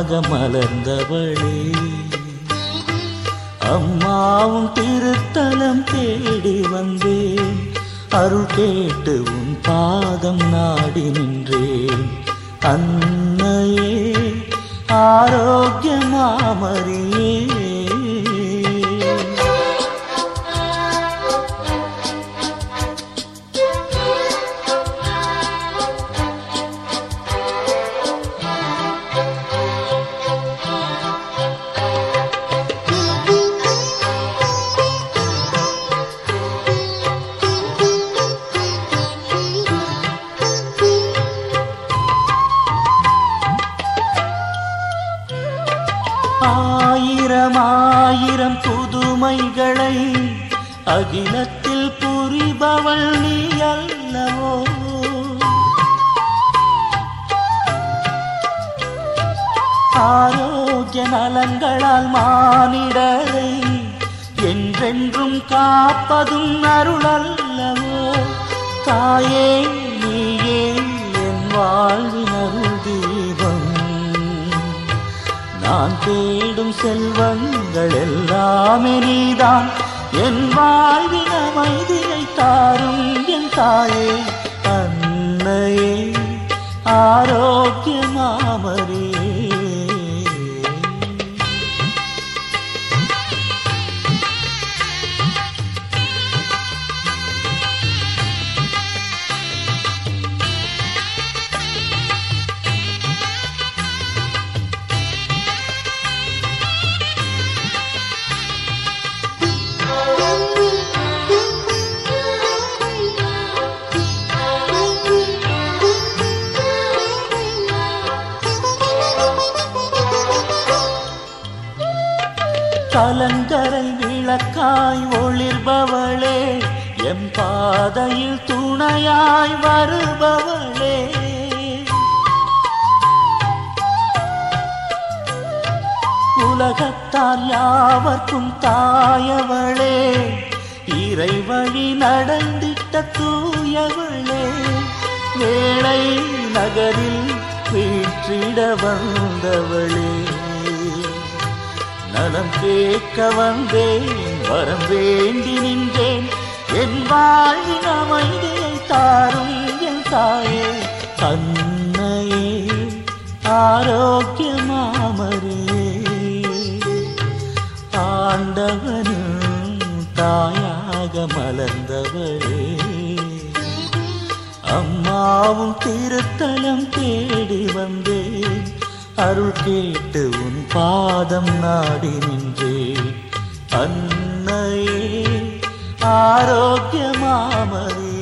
தாயாக மலர்ந்தவளே அம்மாவும் திருத்தலம் தேடி வந்தேன் அருள் கேட்டு உன் பாதம் நாடி நின்றேன் அன்னையே ஆரோக்கியமாமரியே ஆயிரம் ஆயிரம் புதுமைகளை அகிலத்தில் புரிபவள் நீ அல்லவோ ஆரோக்கிய நலங்களால் மானிடரை என்றென்றும் காப்பதும் அருள் அல்லவோ தாயே நீயே என் வாழ்வின் அருள் தீபம் நான் தேடும் செல்வங்கள் எல்லாமே நீதான் என் வாழ்வின் அமைதியை தாரும் என் தாயே அன்னையே ஆரோக்கியமாமரே கலங்கரை விளக்காய் ஒளிர்பவளே எம் பாதையில் துணையாய் வருபவளே உலகத்தார் யாவர்க்கும் தாயவளே இறை வழி நடந்திட்ட தூயவளே வேளை நகரில் வீற்றிட வந்தவளே நலம் கேட்க வந்தேன் வரம் வேண்டி நின்றேன் என் வாழ்வின் அமைதியை தாரும் என் தாயே அன்னையே ஆரோக்கியமாமரே ஆண்டவனும் தாயாக மலர்ந்தவளே அம்மாவும் திருத்தலம் தேடி வந்தேன் அருள் கேட்டு உன் பாதம் நாடி நின்றேன் அன்னையே ஆரோக்கியமாமரே